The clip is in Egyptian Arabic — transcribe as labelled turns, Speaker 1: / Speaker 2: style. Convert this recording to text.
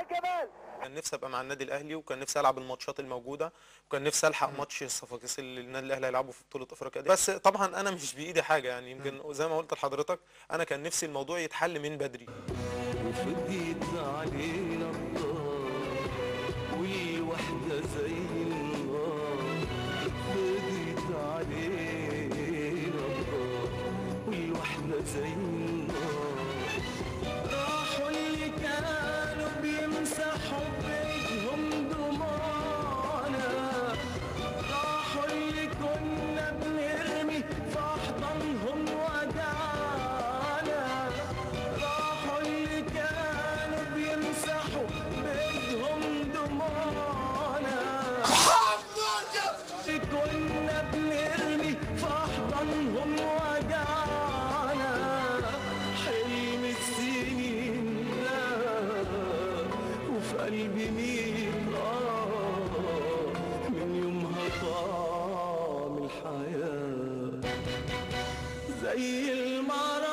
Speaker 1: جمال
Speaker 2: كان نفسي ابقى مع النادي الاهلي وكان نفسي العب الماتشات الموجوده وكان نفسي الحق ماتش الصفاقسي اللي النادي الاهلي هيلعبه في بطوله افريقيا دي بس طبعا انا مش بايدي حاجه يعني يمكن زي ما قلت لحضرتك انا كان نفسي الموضوع يتحل من بدري
Speaker 3: وفضيت علينا الدار والوحدة زي النار فضيت علينا الدار والوحدة زي النار راحوا اللي كانوا بيمسحوا بإيدهم دموعنا راحوا اللي كنا بنرمي في أحضانهم وجعنا راحوا اللي كانوا بيمسحوا بإيدهم دموعنا اللي كنا بنرمي في أحضانهم وجعنا حلم السنين ده وفي قلبي مين آه من يومها طعم الحياة زي المرض